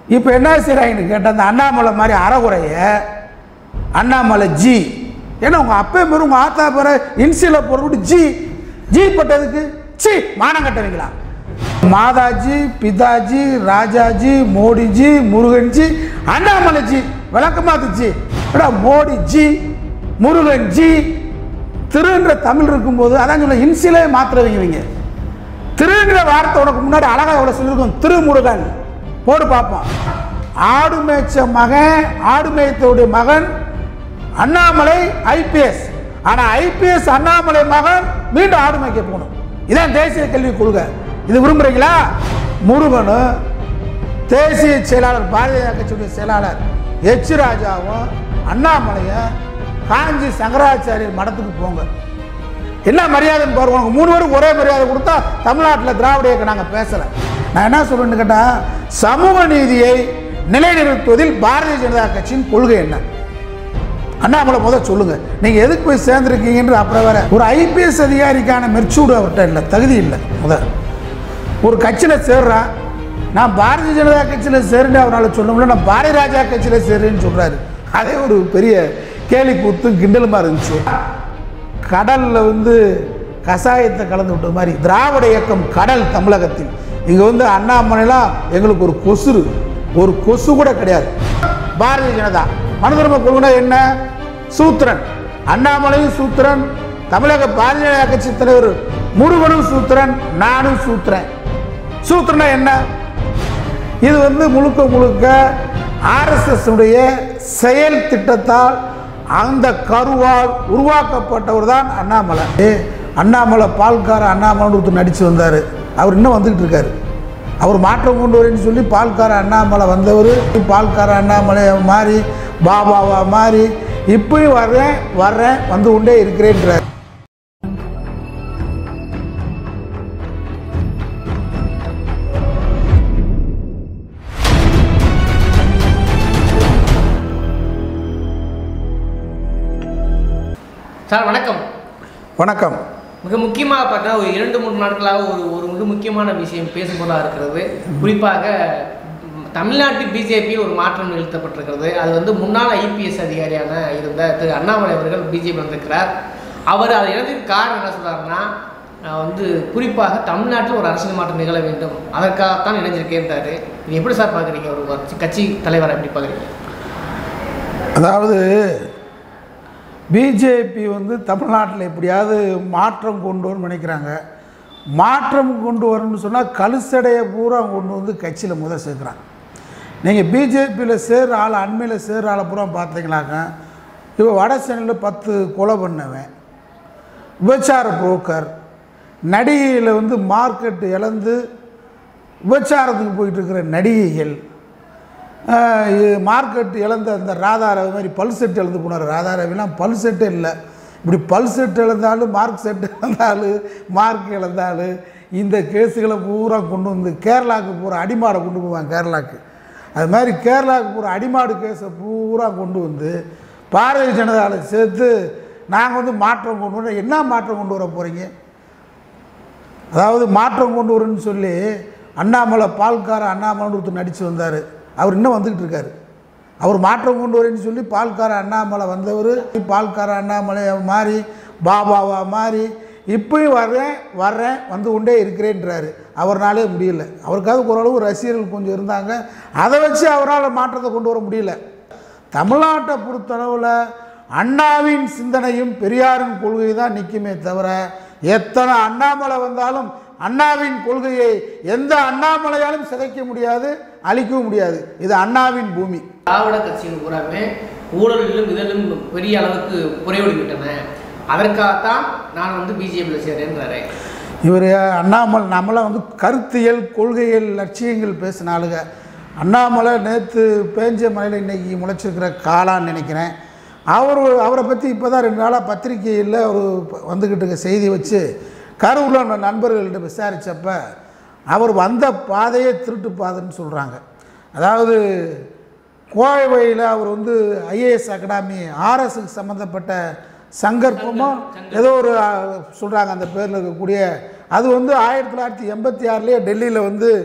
இப்போ என்ன செய்கிறாங்கன்னு கேட்டால் அந்த அண்ணாமலை மாதிரி அறகுறைய அண்ணாமலை ஜி ஏன்னா உங்கள் அப்பா பேர் உங்கள் ஆத்தா பேரை இன்சியில் போட்டு ஜி ஜி பட்டதுக்கு சி மானம் கட்டவங்களா மாதாஜி பிதாஜி ராஜாஜி மோடிஜி முருகன்ஜி அண்ணாமலைஜி விளக்கமாத்துச்சு எடா மோடிஜி முருகன்ஜி திருன்ற தமிழ் இருக்கும்போது அதான் சொல்ல இன்சிலே மாத்துறவங்க இவங்க திருங்கிற வார்த்தை உனக்கு முன்னாடி அழகா எவ்வளோ சொல்லியிருக்கும் திருமுருகன் போடு பார்ப்போம் ஆடு மேய்ச்ச மகன் ஆடு மேய்த்தவுடைய மகன் அண்ணாமலை ஐபிஎஸ் ஆனா ஐபிஎஸ் அண்ணாமலை மகன் மீண்டும் ஆடு மேய்க்க போகணும் இதான் தேசிய கல்விக் கொள்கை இது விரும்புறீங்களா முருகனும் தேசிய செயலாளர் பாரதிய ஜனதா கட்சியுடைய செயலாளர் எச் ராஜாவும் அண்ணாமலையும் காஞ்சி சங்கராச்சாரியர் மடத்துக்கு போங்க என்ன மரியாதைன்னு பாருங்க உனக்கு மூணு பேருக்கு ஒரே மரியாதை கொடுத்தா தமிழ்நாட்டில் திராவிட இயக்கம் நாங்கள் பேசலை நான் என்ன சொல்றேன்னு கேட்டால் சமூக நீதியை நிலைநிறுத்துவதில் பாரதிய ஜனதா கட்சியின் கொள்கை என்ன அண்ணாமலை முதல் சொல்லுங்க நீங்க எதுக்கு போய் சேர்ந்துருக்கீங்கன்ற அப்புறம் வேற ஒரு ஐபிஎஸ் அதிகாரிக்கான மெர்ச்சூடு அவர்கிட்ட இல்லை தகுதி இல்லை முதல் ஒரு கட்சியில் சேர்றான் நான் பாரதிய ஜனதா கட்சியில் சேருன்னு அவரால் சொல்ல முடியல நான் பாரதிய ராஜா கட்சியில் சேருன்னு சொல்றாரு அதே ஒரு பெரிய கேலி கூத்தும் கிண்டலுமா இருந்துச்சு கடலில் வந்து கசாயத்தை கலந்து விட்ட மாதிரி திராவிட இயக்கம் கடல் தமிழகத்தில் இங்கே வந்து அண்ணாமலைலாம் எங்களுக்கு ஒரு கொசுரு ஒரு கொசு கூட கிடையாது பாரதிய ஜனதா மனதர்ம கொள்கை என்ன சூத்திரன் அண்ணாமலையும் சூத்திரன் தமிழக பாரதிய ஜனதா கட்சி தலைவர் முருகனும் சூத்திரன் நானும் சூத்திரன் சூத்திரனா என்ன இது வந்து முழுக்க முழுக்க ஆர்எஸ்எஸ் உடைய செயல் திட்டத்தால் அந்த கருவால் உருவாக்கப்பட்டவர் தான் அண்ணாமலை ஏ, அண்ணாமலை பால்கார அண்ணாமலை ஒருத்தர் நடித்து வந்தார் அவர் இன்னும் வந்துக்கிட்டு இருக்காரு அவர் மாற்றம் கொண்டு வரேன்னு சொல்லி பால்கார அண்ணாமலை வந்தவர் பால்கார அண்ணாமலை மாறி பாபாவா மாறி இப்பயும் வர்றேன் வர்றேன் வந்து கொண்டே இருக்கிறேன்றார் சார் வணக்கம் வணக்கம் மிக முக்கியமாக பார்த்தா ஒரு இரண்டு மூன்று நாட்களாக ஒரு ஒரு மிக முக்கியமான விஷயம் பேசும்போதாக இருக்கிறது குறிப்பாக ம், தமிழ்நாட்டு பிஜேபியில் ஒரு மாற்றம் நிகழ்த்தப்பட்டிருக்கிறது அது வந்து முன்னாள் ஐபிஎஸ் அதிகாரியான இருந்த திரு அண்ணாமலை அவர்கள் பிஜேபி வந்திருக்கிறார் அவர் அதை இழந்ததுக்கு காரணம் என்ன சொல்றாருன்னா நான் வந்து குறிப்பாக தமிழ்நாட்டில் ஒரு அரசியல் மாற்றம் நிகழ வேண்டும் அதற்காகத்தான் இணைஞ்சிருக்கேன்றாரு இது எப்படி சார் பார்க்குறீங்க ஒரு கட்சி- கட்சி தலைவரை எப்படி பார்க்குறீங்க அதாவது பிஜேபி வந்து தமிழ்நாட்டில் எப்படியாவது மாற்றம் கொண்டு வரணும்னு நினைக்கிறாங்க மாற்றம் கொண்டு வரணும்னு சொன்னால் கழுசடையை பூரா கொண்டு வந்து கட்சியில் முத சேர்க்குறாங்க நீங்கள் பிஜேபியில் சேர்ற ஆள் அண்மையில் சேர்ற ஆளை பூரா பார்த்தீங்களாக்க இவன் வட சென்னையில் பத்து கொலை பண்ணவன் விபச்சார புரோக்கர் நடிகையில் வந்து மார்க்கெட் இழந்து விபச்சாரத்துக்கு போயிட்டு இருக்கிற நடிகைகள் ஆஹ் இது மார்க்கெட் இழந்த அந்த ராதாரவி மாதிரி பல் செட் இழந்து போனார் ராதாரவிலாம் பல் செட்டே இல்லை இப்படி பல் செட் இழந்தாலும் மார்க் செட் இழந்தாலும் மார்க் இழந்தாலும் இந்த கேஸுகளை பூரா கொண்டு வந்து கேரளாவுக்கு பூரா அடிமாடை கொண்டு போவாங்க கேரளாவுக்கு அது மாதிரி கேரளாவுக்கு பூரா அடிமாடு கேஸை பூரா கொண்டு வந்து பாரதிய ஜனதாவில் சேர்த்து நாங்கள் வந்து மாற்றம் கொண்டு வர என்ன மாற்றம் கொண்டு வர போகிறீங்க அதாவது மாற்றம் கொண்டு வரணும்னு சொல்லி அண்ணாமலை பால்கார அண்ணாமலைன்னு ஒருத்தர் நடித்து வந்தார் அவர் இன்னும் வந்துக்கிட்டு இருக்காரு அவர் மாற்றம் கொண்டு வரேன்னு சொல்லி பால்கார அண்ணாமலை வந்தவர் பால்கார அண்ணாமலை மாறி பாபாவா மாறி இப்பயும் வர்றேன் வர்றேன் வந்து கொண்டே இருக்கிறேன்றாரு அவர்னாலே முடியல அவருக்காவது ஓரளவு ரசிகர்கள் கொஞ்சம் இருந்தாங்க அதை வச்சு அவரால் மாற்றத்தை கொண்டு வர முடியல தமிழ்நாட்டை பொறுத்தளவில் அண்ணாவின் சிந்தனையும் பெரியாரின் கொள்கை தான் நிற்குமே தவிர எத்தனை அண்ணாமலை வந்தாலும் அண்ணாவின் கொள்கையை எந்த அண்ணாமலையாலும் சிதைக்க முடியாது அழிக்கவும் முடியாது இது அண்ணாவின் பூமி திராவிட கட்சிகள் பூராமே ஊழலிலும் இதழிலும் பெரிய அளவுக்கு குறையோடி விட்டன அதற்காகத்தான் நான் வந்து பிஜேபியில் சேர்றேன்றாரு இவர் அண்ணாமலை நம்மளாம் வந்து கருத்தியல் கொள்கைகள் லட்சியங்கள் பேசின ஆளுங்க அண்ணாமலை நேற்று பேஞ்ச மலையில் இன்னைக்கு முளைச்சிருக்கிற காளான்னு நினைக்கிறேன் அவர் அவரை பற்றி இப்போ தான் ரெண்டு நாளாக பத்திரிகையில் அவர் வந்துக்கிட்டு இருக்க செய்தி வச்சு கரூரில் உள்ள நண்பர்கள்ட்ட விசாரித்தப்ப அவர் வந்த பாதையே திருட்டு பாதைன்னு சொல்கிறாங்க அதாவது கோவையில் அவர் வந்து ஐஏஎஸ் அகாடமி ஆர்எஸ்க்கு சம்மந்தப்பட்ட சங்கற்பமோ ஏதோ ஒரு சொல்கிறாங்க அந்த பேரில் இருக்கக்கூடிய அது வந்து ஆயிரத்தி தொள்ளாயிரத்தி எண்பத்தி ஆறுலேயே டெல்லியில் வந்து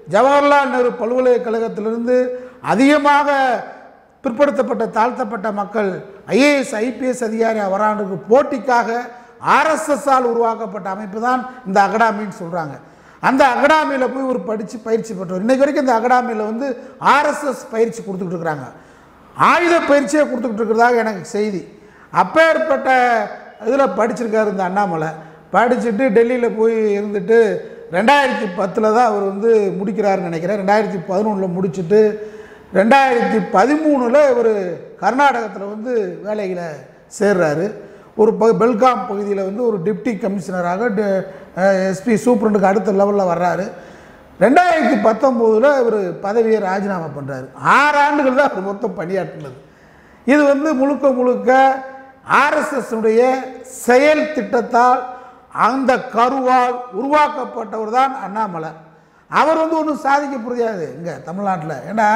ஜவஹர்லால் நேரு பல்கலைக்கழகத்திலிருந்து அதிகமாக பிற்படுத்தப்பட்ட தாழ்த்தப்பட்ட மக்கள் ஐஏஎஸ் ஐபிஎஸ் அதிகாரி வராண்டுக்கு போட்டிக்காக ஆர்எஸ்எஸ்ஸால் உருவாக்கப்பட்ட அமைப்பு தான் இந்த அகடாமின்னு சொல்கிறாங்க அந்த அகடாமியில் போய் ஒரு படித்து பயிற்சி பெற்றவர் இன்னைக்கு வரைக்கும் இந்த அகடாமியில் வந்து ஆர்எஸ்எஸ் பயிற்சி கொடுத்துக்கிட்டு இருக்கிறாங்க ஆயுத பயிற்சியை கொடுத்துக்கிட்டு இருக்கிறதாக எனக்கு செய்தி அப்பேற்பட்ட இதில் படிச்சிருக்காரு இந்த அண்ணாமலை படிச்சுட்டு டெல்லியில் போய் இருந்துட்டு ரெண்டாயிரத்தி பத்தில் தான் அவர் வந்து முடிக்கிறாருன்னு நினைக்கிறேன் ரெண்டாயிரத்தி பதினொன்றில் முடிச்சுட்டு ரெண்டாயிரத்தி பதிமூணில் இவர் கர்நாடகத்தில் வந்து வேலையில் சேர்றாரு ஒரு ப பெல்காம் பகுதியில் வந்து ஒரு டிப்டி கமிஷனராக எஸ்பி சூப்பரண்டுக்கு அடுத்த லெவலில் வர்றாரு ரெண்டாயிரத்தி பத்தொம்போதில் இவர் பதவியை ராஜினாமா பண்ணுறாரு ஆறு ஆண்டுகள் தான் அவர் மொத்தம் பணியாற்றினது இது வந்து முழுக்க முழுக்க ஆர்எஸ்எஸ்னுடைய செயல் திட்டத்தால் அந்த கருவால் உருவாக்கப்பட்டவர் தான் அண்ணாமலை அவர் வந்து ஒன்றும் சாதிக்க முடியாது இங்கே தமிழ்நாட்டில் ஏன்னா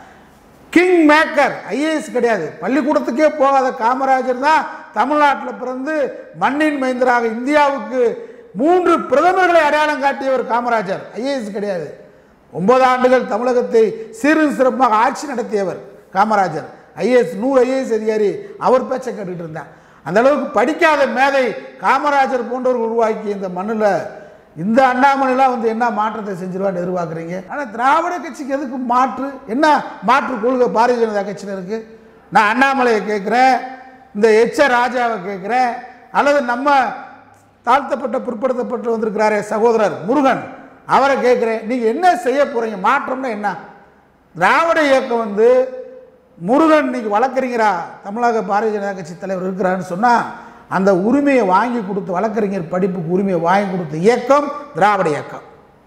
கிங் மேக்கர் ஐஏஎஸ் கிடையாது பள்ளிக்கூடத்துக்கே போகாத காமராஜர் தான் தமிழ்நாட்டில் பிறந்து மண்ணின் மைந்தராக இந்தியாவுக்கு மூன்று பிரதமர்களை அடையாளம் காட்டியவர் காமராஜர் ஐஏஎஸ் கிடையாது ஒன்பது ஆண்டுகள் தமிழகத்தை சீரும் சிறப்பாக ஆட்சி நடத்தியவர் காமராஜர் ஐஏஎஸ் நூறு ஐஏஎஸ் அதிகாரி அவர் பேச்சை கேட்டுக்கிட்டு இருந்தார் அந்த அளவுக்கு படிக்காத மேதை காமராஜர் போன்றவர் உருவாக்கிய இந்த மண்ணில் இந்த அண்ணாமலைலாம் வந்து என்ன மாற்றத்தை செஞ்சிருவான்னு எதிர்பார்க்குறீங்க ஆனால் திராவிட கட்சிக்கு எதுக்கு மாற்று என்ன மாற்று கொள்கை பாரதிய ஜனதா கட்சியில் இருக்குது நான் அண்ணாமலையை கேட்குறேன் இந்த எச்ச ராஜாவை கேட்குறேன் அல்லது நம்ம தாழ்த்தப்பட்ட பிற்படுத்தப்பட்டு வந்திருக்கிறாரே சகோதரர் முருகன் அவரை கேட்குறேன் நீங்கள் என்ன செய்ய போகிறீங்க மாற்றம்னா என்ன திராவிட இயக்கம் வந்து முருகன் இன்னைக்கு வழக்கறிஞரா தமிழக பாரதிய ஜனதா கட்சி தலைவர் இருக்கிறாருன்னு சொன்னால் அந்த உரிமையை வாங்கி கொடுத்து வழக்கறிஞர் படிப்புக்கு உரிமையை வாங்கி கொடுத்த இயக்கம் திராவிட இயக்கம்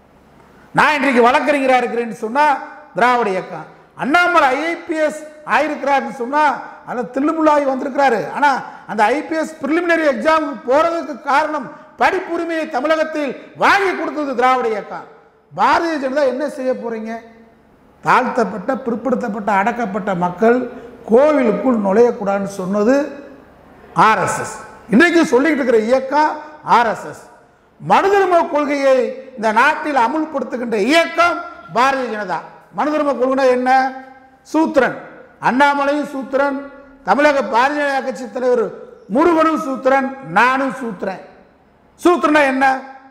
நான் இன்றைக்கு வழக்கறிஞராக இருக்கிறேன்னு சொன்னால் திராவிட இயக்கம் அண்ணாமலை ஐபிஎஸ் ஆயிருக்கிறாருன்னு சொன்னால் அதில் தில்லுமுள்ளாகி வந்திருக்கிறாரு ஆனால் அந்த ஐபிஎஸ் ப்ரிலிமினரி எக்ஸாமுக்கு போகிறதுக்கு காரணம் படிப்புரிமையை தமிழகத்தில் வாங்கி கொடுத்தது திராவிட இயக்கம் பாரதிய ஜனதா என்ன செய்ய போகிறீங்க தாழ்த்தப்பட்ட பிற்படுத்தப்பட்ட அடக்கப்பட்ட மக்கள் கோவிலுக்குள் நுழையக்கூடாதுன்னு சொன்னது ஆர்எஸ்எஸ் இன்றைக்கு சொல்லிக்கிட்டு இருக்கிற இயக்கம் ஆர்எஸ்எஸ் மனுதர்ம கொள்கையை இந்த நாட்டில் அமுல்படுத்துகின்ற இயக்கம் பாரதிய ஜனதா மனுதர்ம கொள்கை என்ன சூத்திரன் அண்ணாமலையும் சூத்திரன் தமிழக பாரதிய ஜனதா கட்சி தலைவர் முருகனும் சூத்திரன் நானும் சூத்திரன் சூத்திரனா என்ன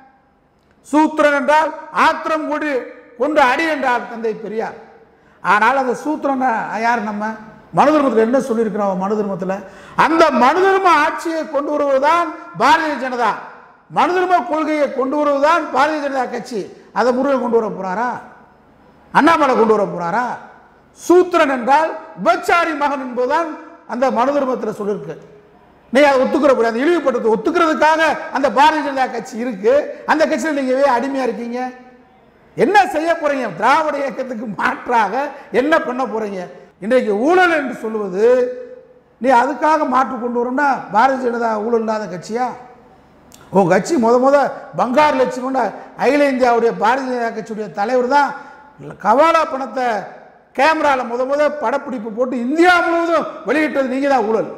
சூத்திரன் என்றால் ஆத்திரம் கொண்டு கொண்டு அடி என்றார் தந்தை பெரியார் ஆனால் அந்த சூத்திரன் யார் நம்ம மனு தர்மத்தில் என்ன சொல்லியிருக்கிறோம் மனு தர்மத்தில் அந்த மனு தர்ம ஆட்சியை கொண்டு வருவதுதான் பாரதிய ஜனதா மனு தர்ம கொள்கையை கொண்டு வருவதுதான் பாரதிய ஜனதா கட்சி அதை முருகன் கொண்டு வர போறாரா அண்ணாமலை கொண்டு வர போறாரா சூத்திரன் என்றால் விபச்சாரி மகன் என்பதுதான் அந்த மனு தர்மத்தில் சொல்லியிருக்கு நீ அதை ஒத்துக்கிற போற அந்த இழிவுபட்டது ஒத்துக்கிறதுக்காக அந்த பாரதிய ஜனதா கட்சி இருக்கு அந்த கட்சியில் நீங்க ஏன் அடிமையா இருக்கீங்க என்ன செய்ய போறீங்க திராவிட இயக்கத்துக்கு மாற்றாக என்ன பண்ண போறீங்க இன்றைக்கு ஊழல் என்று சொல்லுவது நீ அதுக்காக மாற்று கொண்டு வரோம்னா பாரதிய ஜனதா ஊழல் இல்லாத கட்சியா உன் கட்சி முத முத பங்காரு லட்சுமண அகில இந்தியாவுடைய பாரதிய ஜனதா கட்சியுடைய தலைவர் தான் கவாலா பணத்தை கேமராவில் முத முத படப்பிடிப்பு போட்டு இந்தியா முழுவதும் வெளியிட்டது நீங்கள் தான் ஊழல்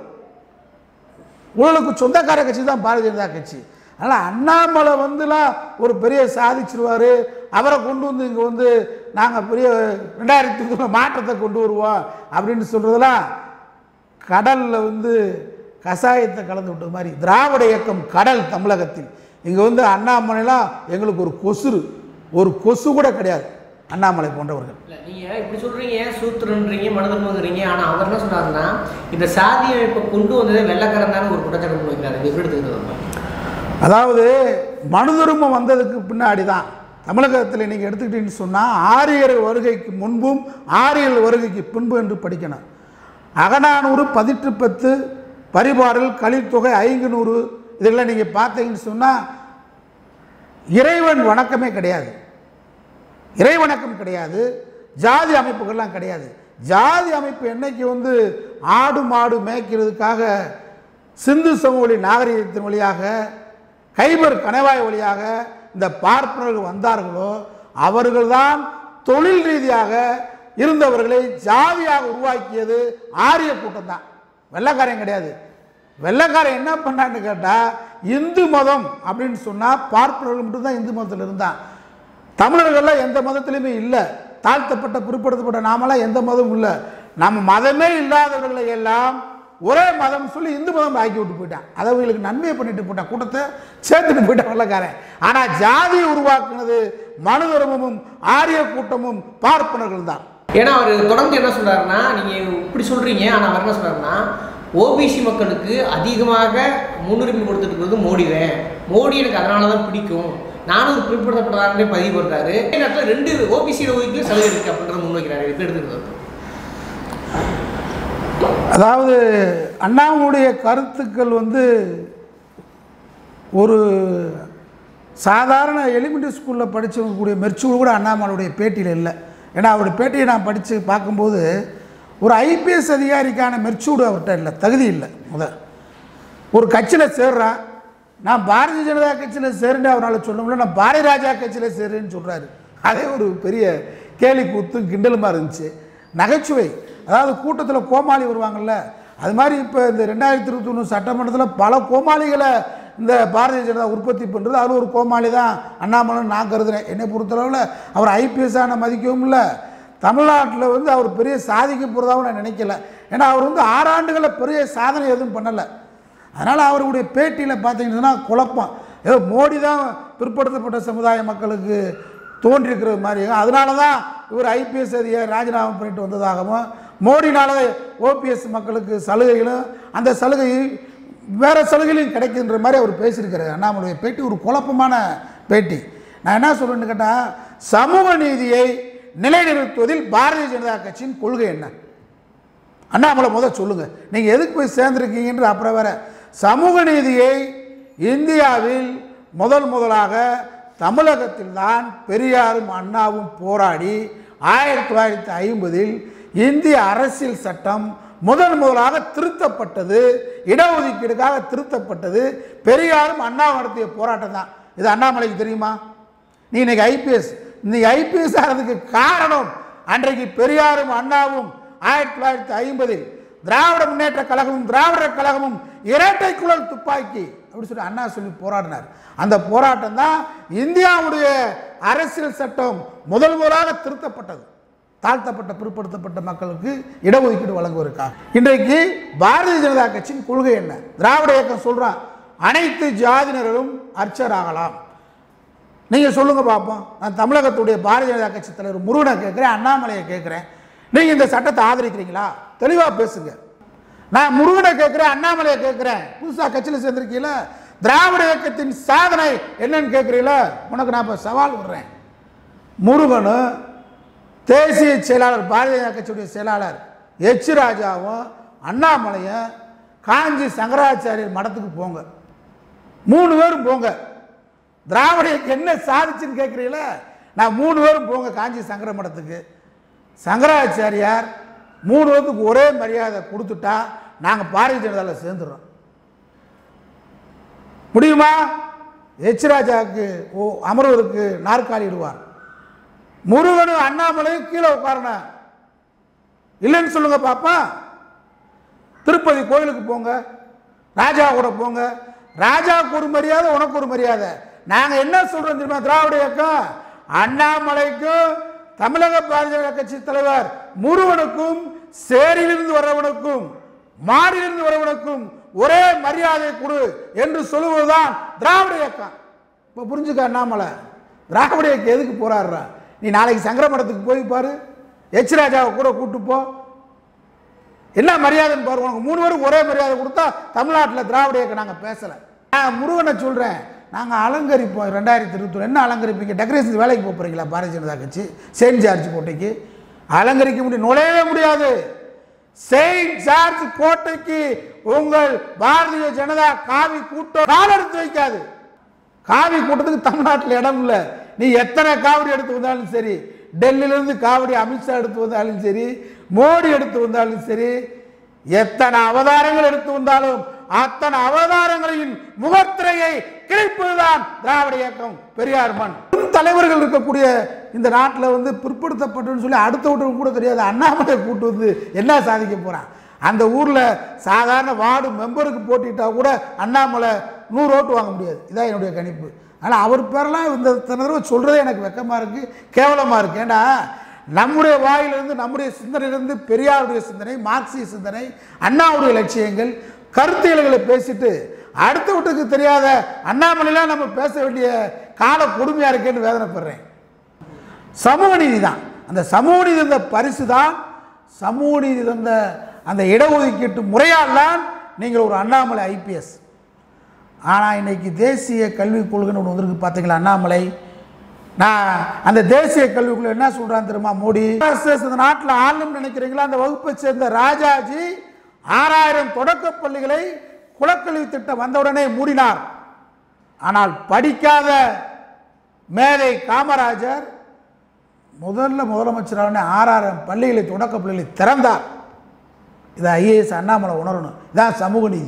ஊழலுக்கு சொந்தக்கார கட்சி தான் பாரதிய ஜனதா கட்சி அதனால் அண்ணாமலை வந்துலாம் ஒரு பெரிய சாதிச்சிருவார் அவரை கொண்டு வந்து இங்கே வந்து நாங்கள் பெரிய ரெண்டாயிரத்தி மாற்றத்தை கொண்டு வருவோம் அப்படின்னு சொல்கிறதெல்லாம் கடலில் வந்து கசாயத்தை கலந்து விட்டது மாதிரி திராவிட இயக்கம் கடல் தமிழகத்தில் இங்கே வந்து அண்ணாமலைலாம் எங்களுக்கு ஒரு கொசுறு ஒரு கொசு கூட கிடையாது அண்ணாமலை போன்றவர்கள் இல்ல நீங்க இப்படி சொல்றீங்க சூத்திரன்றீங்க மனதர்மங்கிறீங்க ஆனா அவர் என்ன சொன்னாருன்னா இந்த சாதி அமைப்பை கொண்டு வந்ததே வெள்ளக்காரன் தானே ஒரு குற்றச்சாட்டு முன்வைக்கிறாரு இது எப்படி எடுத்துக்கிறது அதாவது மனுதர்மம் வந்ததுக்கு பின்னாடி தான் தமிழகத்தில் நீங்கள் எடுத்துக்கிட்டீங்கன்னு சொன்னால் ஆரியர் வருகைக்கு முன்பும் ஆரியர் வருகைக்கு பின்பு என்று படிக்கணும் அகநானூறு பதிற்று பத்து பரிபாடல் கலித்தொகை ஐங்குநூறு இதெல்லாம் நீங்கள் பார்த்தீங்கன்னு சொன்னால் இறைவன் வணக்கமே கிடையாது இறை வணக்கம் கிடையாது ஜாதி அமைப்புகள்லாம் கிடையாது ஜாதி அமைப்பு என்னைக்கு வந்து ஆடு மாடு மேய்க்கிறதுக்காக சிந்து சமவெளி நாகரிகத்தின் வழியாக கைபர் கணவாய் வழியாக இந்த பார்ப்பனர்கள் வந்தார்களோ அவர்கள்தான் தொழில் ரீதியாக இருந்தவர்களை ஜாதியாக உருவாக்கியது ஆரிய கூட்டம் தான் வெள்ளைக்காரன் கிடையாது வெள்ளைக்காரன் என்ன பண்ணான்னு கேட்டால் இந்து மதம் அப்படின்னு சொன்னால் பார்ப்பனர்கள் மட்டும்தான் இந்து மதத்தில் இருந்தான் தமிழர்கள்லாம் எந்த மதத்திலையுமே இல்லை தாழ்த்தப்பட்ட பிற்படுத்தப்பட்ட நாமெல்லாம் எந்த மதமும் இல்லை நம்ம மதமே இல்லாதவர்களை எல்லாம் ஒரே மதம் சொல்லி இந்து மதம் ஆக்கி விட்டு போயிட்டான் அதை அவங்களுக்கு நன்மையை பண்ணிட்டு போட்டான் கூட்டத்தை சேர்த்துட்டு போயிட்டான் வெள்ளக்காரன் ஆனால் ஜாதியை உருவாக்குனது மனு தர்மமும் ஆரிய கூட்டமும் பார்ப்பனர்கள் தான் ஏன்னா அவர் தொடர்ந்து என்ன சொல்றாருன்னா நீங்க இப்படி சொல்றீங்க ஆனா அவர் என்ன சொல்றாருன்னா ஓபிசி மக்களுக்கு அதிகமாக முன்னுரிமை கொடுத்துட்டு இருக்கிறது மோடி தான் மோடி எனக்கு அதனால தான் பிடிக்கும் நானும் ஒரு பிற்படுத்தப்பட்டதாரே பதிவு பண்றாரு அதே நேரத்தில் ரெண்டு ஓபிசியில் ஒதுக்கி சலுகை இருக்கு அப்படின்றத முன்வைக்கிறாரு எப்படி எடுத்துக்கிறது அதாவது அண்ணாவுடைய கருத்துக்கள் வந்து ஒரு சாதாரண எலிமெண்ட்ரி ஸ்கூலில் படித்தவங்களுடைய மெர்ச்சூர் கூட அண்ணாமலையுடைய பேட்டியில் இல்லை ஏன்னா அவருடைய பேட்டியை நான் படித்து பார்க்கும்போது ஒரு ஐபிஎஸ் அதிகாரிக்கான மெர்ச்சூடு அவர்கிட்ட இல்லை தகுதி இல்லை முத ஒரு கட்சியில் சேர்றான் நான் பாரதிய ஜனதா கட்சியில் சேருன்னு அவரால் சொல்ல முடியல நான் பாரதிய ராஜா கட்சியில் சேருன்னு சொல்கிறாரு அதே ஒரு பெரிய கேலி கூத்தும் கிண்டலுமா இருந்துச்சு நகைச்சுவை அதாவது கூட்டத்தில் கோமாளி வருவாங்கல்ல அது மாதிரி இப்போ இந்த ரெண்டாயிரத்தி இருபத்தி ஒன்று சட்டமன்றத்தில் பல கோமாளிகளை இந்த பாரதிய ஜனதா உற்பத்தி பண்ணுறது அதில் ஒரு கோமாளி தான் அண்ணாமலைன்னு நான் கருதுறேன் என்னை பொறுத்தளவில் அவர் ஐபிஎஸ்ஸான மதிக்கவும் இல்லை தமிழ்நாட்டில் வந்து அவர் பெரிய சாதிக்க போகிறதாகவும் நான் நினைக்கல ஏன்னா அவர் வந்து ஆறாண்டுகளில் பெரிய சாதனை எதுவும் பண்ணலை அதனால் அவருடைய பேட்டியில் பார்த்தீங்கன்னா குழப்பம் ஏதோ மோடி தான் பிற்படுத்தப்பட்ட சமுதாய மக்களுக்கு தோன்றியிருக்கிற மாதிரி அதனால தான் இவர் ஐபிஎஸ் அதிகாரி ராஜினாமா பண்ணிட்டு வந்ததாகவும் மோடினால ஓபிஎஸ் மக்களுக்கு சலுகைகளும் அந்த சலுகை வேறு சலுகைகளும் கிடைக்குன்ற மாதிரி அவர் பேசியிருக்கிறார் அண்ணாமலைய பேட்டி ஒரு குழப்பமான பேட்டி நான் என்ன சொல்கிறேன்னு கேட்டால் சமூக நீதியை நிலைநிறுத்துவதில் பாரதிய ஜனதா கட்சியின் கொள்கை என்ன அண்ணாமலை முதல் சொல்லுங்க நீங்க எதுக்கு போய் சேர்ந்துருக்கீங்கன்ற அப்புறம் வேற சமூக நீதியை இந்தியாவில் முதல் முதலாக தமிழகத்தில் தான் பெரியாரும் அண்ணாவும் போராடி ஆயிரத்தி தொள்ளாயிரத்தி ஐம்பதில் இந்திய அரசியல் சட்டம் முதல் முதலாக திருத்தப்பட்டது இடஒதுக்கீடுக்காக திருத்தப்பட்டது பெரியாரும் அண்ணாவும் நடத்திய போராட்டம் தான் இது அண்ணாமலைக்கு தெரியுமா நீ இன்னைக்கு ஐபிஎஸ் இன்னைக்கு ஐபிஎஸ் ஆனதுக்கு காரணம் அன்றைக்கு பெரியாரும் அண்ணாவும் ஆயிரத்தி தொள்ளாயிரத்தி ஐம்பதில் திராவிட முன்னேற்ற கழகமும் திராவிடர் கழகமும் இரட்டை குழல் துப்பாக்கி அப்படி சொல்லி அண்ணா சொல்லி போராடினார் அந்த போராட்டம் தான் இந்தியாவுடைய அரசியல் சட்டம் முதல் முதலாக திருத்தப்பட்டது தாழ்த்தப்பட்ட பிற்படுத்தப்பட்ட மக்களுக்கு இடஒதுக்கீடு வழங்குவதற்காக இன்றைக்கு பாரதிய ஜனதா கட்சியின் கொள்கை என்ன திராவிட இயக்கம் சொல்றான் அனைத்து ஜாதியினரும் அர்ச்சராகலாம் நீங்க சொல்லுங்க பார்ப்போம் நான் தமிழகத்துடைய பாரதிய ஜனதா கட்சி தலைவர் முருகனை கேட்குறேன் அண்ணாமலையை கேட்குறேன் நீங்க இந்த சட்டத்தை ஆதரிக்கிறீங்களா தெளிவா பேசுங்க நான் முருகனை கேட்குறேன் அண்ணாமலையை கேட்குறேன் புதுசா கட்சியில் சேர்ந்திருக்கீங்கள திராவிட இயக்கத்தின் சாதனை என்னன்னு கேட்குறீங்களா உனக்கு நான் இப்போ சவால் விடுறேன் முருகனும் தேசிய செயலாளர் பாரதிய ஜனதா கட்சியுடைய செயலாளர் எச் ராஜாவும் அண்ணாமலையும் காஞ்சி சங்கராச்சாரியர் மடத்துக்கு போங்க மூணு பேரும் போங்க திராவிட இயக்கம் என்ன சாதிச்சுன்னு கேட்குறீங்களா நான் மூணு பேரும் போங்க காஞ்சி சங்கர மடத்துக்கு சங்கராச்சாரியார் மூணு பேருக்கு ஒரே மரியாதை கொடுத்துட்டா நாங்கள் பாரதிய ஜனதாவில் சேர்ந்துடுறோம் முடியுமா எச் ராஜாவுக்கு ஓ அமர்வதற்கு நாற்காலி இடுவார் முருகனும் அண்ணாமலையும் கீழே உட்காரணும் இல்லைன்னு சொல்லுங்க பாப்பா திருப்பதி கோயிலுக்கு போங்க ராஜா கூட போங்க ராஜாவுக்கு ஒரு மரியாதை உனக்கு ஒரு மரியாதை நாங்கள் என்ன சொல்றோம் தெரியுமா திராவிட இயக்கம் அண்ணாமலைக்கும் தமிழக பாரதிய ஜனதா கட்சி தலைவர் முருகனுக்கும் சேரியிலிருந்து வரவனுக்கும் மாடியிலிருந்து வரவனுக்கும் ஒரே மரியாதை கொடு என்று சொல்லுவதுதான் திராவிட இயக்கம் இப்போ புரிஞ்சுக்க அண்ணாமலை திராவிட இயக்கம் எதுக்கு போராடுற நீ நாளைக்கு சங்கர மடத்துக்கு போய் பாரு எச் ராஜாவை கூட கூட்டு போ என்ன மரியாதைன்னு பாரு உனக்கு மூணு பேருக்கு ஒரே மரியாதை கொடுத்தா தமிழ்நாட்டில் திராவிட இயக்கம் நாங்கள் பேசலை நான் முருகனை சொல்கிறேன் நாங்கள் அலங்கரிப்போம் ரெண்டாயிரத்தி இருபத்தி என்ன அலங்கரிப்பீங்க டெக்கரேஷன் வேலைக்கு போக போகிறீங்களா பாரதிய ஜனதா கட்சி செயின்ட் ஜார்ஜ் கோட்டைக்கு அலங்கரிக்க முடியும் நுழையவே முடியாது செயின்ட் ஜார்ஜ் கோட்டைக்கு உங்கள் பாரதிய ஜனதா காவி கூட்டம் கால் எடுத்து வைக்காது காவி கூட்டத்துக்கு தமிழ்நாட்டில் இடம் இல்லை நீ எத்தனை காவடி எடுத்து வந்தாலும் சரி டெல்லியிலேருந்து காவடி அமித்ஷா எடுத்து வந்தாலும் சரி மோடி எடுத்து வந்தாலும் சரி எத்தனை அவதாரங்கள் எடுத்து வந்தாலும் அத்தனை அவதாரங்களையும் முகத்திரையை கிழிப்பதுதான் திராவிட இயக்கம் பெரியார் மண் தலைவர்கள் இருக்கக்கூடிய இந்த நாட்டில் வந்து பிற்படுத்தப்பட்டுன்னு சொல்லி அடுத்த விட்டு கூட தெரியாது அண்ணாமலை கூட்டு வந்து என்ன சாதிக்க போறான் அந்த ஊரில் சாதாரண வார்டு மெம்பருக்கு போட்டிட்டா கூட அண்ணாமலை நூறு ஓட்டு வாங்க முடியாது இதான் என்னுடைய கணிப்பு ஆனால் அவர் பேரெல்லாம் இந்த இத்தனை தடவை சொல்கிறதே எனக்கு வெக்கமாக இருக்குது கேவலமாக இருக்குது ஏன்னா நம்முடைய வாயிலிருந்து நம்முடைய சிந்தனையிலிருந்து பெரியாருடைய சிந்தனை மார்க்சிய சிந்தனை அண்ணாவுடைய லட்சியங்கள் கருத்தியல்களை பேசிட்டு அடுத்த வீட்டுக்கு தெரியாத அண்ணாமலையெல்லாம் நம்ம பேச வேண்டிய கால கொடுமையாக இருக்கேன்னு வேதனைப்படுறேன் சமூக நீதி தான் அந்த சமூக நீதி தந்த பரிசு தான் சமூக நீதி தந்த அந்த இடஒதுக்கீட்டு முறையால் தான் நீங்கள் ஒரு அண்ணாமலை ஐபிஎஸ் ஆனால் இன்னைக்கு தேசிய கல்விக் கொள்கைன்னு ஒன்று வந்திருக்கு பார்த்தீங்களா அண்ணாமலை நான் அந்த தேசிய கல்விக்குள்ள என்ன சொல்றான் தெரியுமா மோடி RSS இந்த நாட்டில் ஆளும் நினைக்கிறீங்களா அந்த வகுப்பை சேர்ந்த ராஜாஜி ஆறாயிரம் தொடக்க பள்ளிகளை குலக்கல்வி திட்டம் வந்தவுடனே மூடினார் ஆனால் படிக்காத மேதை காமராஜர் முதல்ல முதலமைச்சரான ஆறாயிரம் பள்ளிகளை தொடக்க பள்ளிகளை திறந்தார் இதை ஐஏஎஸ் அண்ணாமலை உணரணும் இதான் சமூக நீதி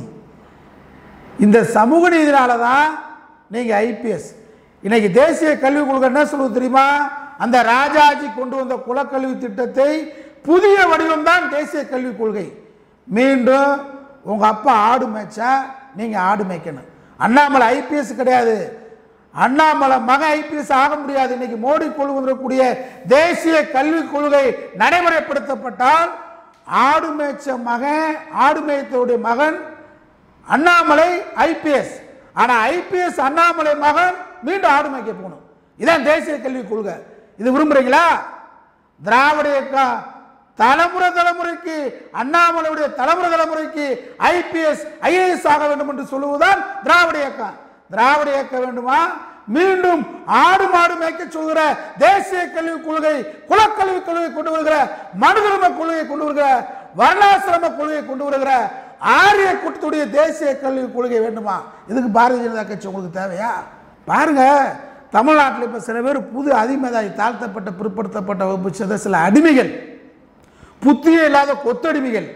இந்த சமூக நீதினால தான் நீங்கள் ஐபிஎஸ் இன்னைக்கு தேசிய கல்விக் கொள்கை என்ன சொல்லுது தெரியுமா அந்த ராஜாஜி கொண்டு வந்த குலக்கல்வி திட்டத்தை புதிய வடிவம் தான் தேசிய கல்விக் கொள்கை மீண்டும் உங்கள் அப்பா ஆடு மேய்ச்சா நீங்கள் ஆடு மேய்க்கணும் அண்ணாமலை ஐபிஎஸ் கிடையாது அண்ணாமலை மக ஐபிஎஸ் ஆக முடியாது இன்னைக்கு மோடி கொண்டு வந்திருக்கக்கூடிய தேசிய கல்விக் கொள்கை நடைமுறைப்படுத்தப்பட்டால் ஆடு மேய்ச்ச மகன் ஆடு மேய்த்தவுடைய மகன் அண்ணாமலை ஐபிஎஸ் ஆனா ஐபிஎஸ் அண்ணாமலை மகன் மீண்டும் ஆடு மேய்க்க போகணும் இதான் தேசிய கல்விக் கொள்கை இது விரும்புறீங்களா திராவிட இயக்கம் தலைமுறை தலைமுறைக்கு அண்ணாமலையுடைய தலைமுறை தலைமுறைக்கு ஐபிஎஸ் ஐஏஎஸ் ஆக வேண்டும் என்று சொல்லுவதுதான் திராவிட இயக்கம் திராவிட இயக்கம் வேண்டுமா மீண்டும் ஆடு மாடு மேய்க்க சொல்கிற தேசிய கல்விக் கொள்கை குலக்கல்விக் கொள்கை கொண்டு வருகிற மனுதர்ம கொள்கையை கொண்டு வருகிற வர்ணாசிரம கொள்கையை கொண்டு வருகிற ஆரிய கூட்டத்துடைய தேசிய கல்விக் கொள்கை வேண்டுமா இதுக்கு பாரதிய ஜனதா கட்சி உங்களுக்கு தேவையா பாருங்க தமிழ்நாட்டில் இப்போ சில பேர் புது அதிமதாய் தாழ்த்தப்பட்ட பிற்படுத்தப்பட்ட வகுப்பு சேர்ந்த சில அடிமைகள் புத்தியே இல்லாத கொத்தடிமைகள்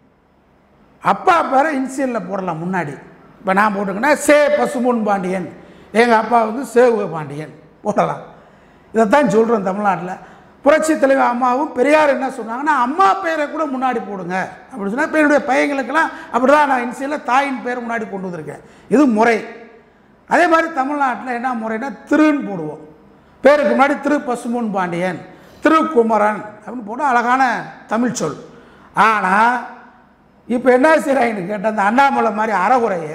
அப்பா பேரை இன்சியலில் போடலாம் முன்னாடி இப்போ நான் போட்டுக்கன்னா சே பசுமுன் பாண்டியன் எங்கள் அப்பா வந்து சேவுக பாண்டியன் போடலாம் இதைத்தான் சொல்கிறோம் தமிழ்நாட்டில் புரட்சி தலைவர் அம்மாவும் பெரியார் என்ன சொன்னாங்கன்னா அம்மா பேரை கூட முன்னாடி போடுங்க அப்படி சொன்னால் இப்போ என்னுடைய பையங்களுக்கெல்லாம் அப்படி தான் நான் இன்சியலில் தாயின் பேரை முன்னாடி கொண்டு வந்திருக்கேன் இது முறை அதே மாதிரி தமிழ்நாட்டில் என்ன முறைனா திருன்னு போடுவோம் பேருக்கு முன்னாடி திரு பசுமுன் பாண்டியன் திருக்குமரன் அப்படின்னு போட்டு அழகான தமிழ் சொல் ஆனால் இப்போ என்ன செய்கிறாங்கன்னு கேட்டால் அந்த அண்ணாமலை மாதிரி அறகுறைய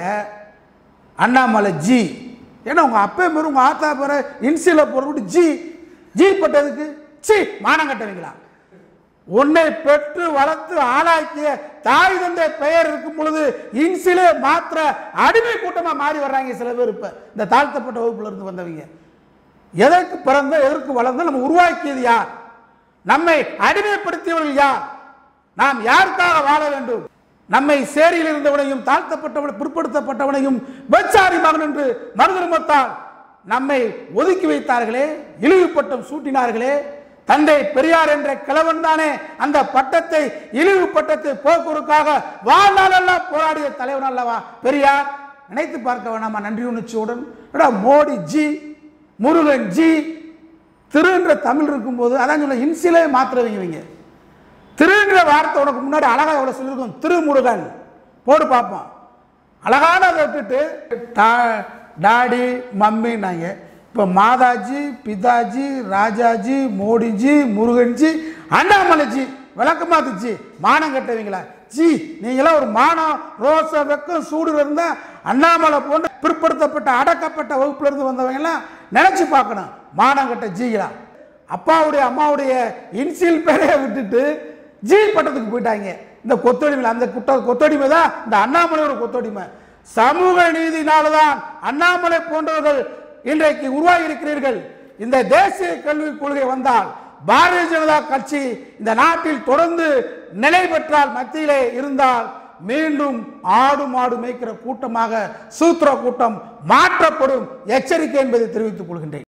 அண்ணாமலை ஜி ஏன்னா உங்கள் அப்பா பேர் உங்கள் ஆத்தா பேர் இன்சியில் போட்டு ஜி ஜி பட்டதுக்கு சி மானம் கட்டுவீங்களா உன்னை பெற்று வளர்த்து ஆளாக்கிய தாய் தந்தை பெயர் இருக்கும் பொழுது இன்சிலே மாத்திர அடிமை கூட்டமா மாறி வர்றாங்க சில பேர் இப்ப இந்த தாழ்த்தப்பட்ட வகுப்புல இருந்து வந்தவங்க எதற்கு பிறந்த எதற்கு வளர்ந்த நம்ம உருவாக்கியது யார் நம்மை அடிமைப்படுத்தியவர்கள் யார் நாம் யாருக்காக வாழ வேண்டும் நம்மை சேரியில் இருந்தவனையும் தாழ்த்தப்பட்டவனை பிற்படுத்தப்பட்டவனையும் வெச்சாரி மகன் என்று மறுதர்மத்தால் நம்மை ஒதுக்கி வைத்தார்களே இழிவு பட்டம் சூட்டினார்களே தந்தை பெரியார் என்ற கிழவன் தானே அந்த பட்டத்தை இழிவு பட்டத்தை போக்குவதற்காக வாழ்நாளெல்லாம் போராடிய தலைவன் அல்லவா பெரியார் நினைத்து பார்க்க வேணாமா நன்றி உணர்ச்சியுடன் எடா மோடி ஜி முருகன் ஜி திருன்ற தமிழ் இருக்கும்போது அதான் சொல்ல இன்சிலே மாத்திரவங்க இவங்க திருன்ற வார்த்தை உனக்கு முன்னாடி அழகா எவ்வளவு சொல்லியிருக்கும் திருமுருகன் போடு பார்ப்போம் அழகான அதை விட்டுட்டு டா- டாடி மம்மின்னாங்க இப்போ மாதாஜி பிதாஜி ராஜாஜி மோடிஜி முருகன்ஜி அண்ணாமலைஜி விளக்கமாத்துச்சு மானம் கட்டவங்களா ஜி நீங்களாம் ஒரு மானம் ரோச வெக்கம் சூடு இருந்தா அண்ணாமலை போன்ற பிற்படுத்தப்பட்ட அடக்கப்பட்ட வகுப்புல இருந்து வந்தவங்கலாம் நினைச்சு பார்க்கணும் மானம் கட்ட ஜீகளா அப்பாவுடைய அம்மாவுடைய இன்சியல் பேரையை விட்டுட்டு ஜி பட்டத்துக்கு போயிட்டாங்க இந்த கொத்தடிமை அந்த குட்ட கொத்தடிமை தான் இந்த அண்ணாமலையோட கொத்தடிமை சமூக நீதினால தான் அண்ணாமலை போன்றவர்கள் இன்றைக்கு உருவாகி இருக்கிறீர்கள் இந்த தேசிய கல்விக் கொள்கை வந்தால் பாரதிய ஜனதா கட்சி இந்த நாட்டில் தொடர்ந்து நிலை பெற்றால் மத்தியிலே இருந்தால் மீண்டும் ஆடு மாடு மேய்க்கிற கூட்டமாக சூத்திர கூட்டம் மாற்றப்படும் எச்சரிக்கை என்பதை தெரிவித்துக் கொள்கின்றேன்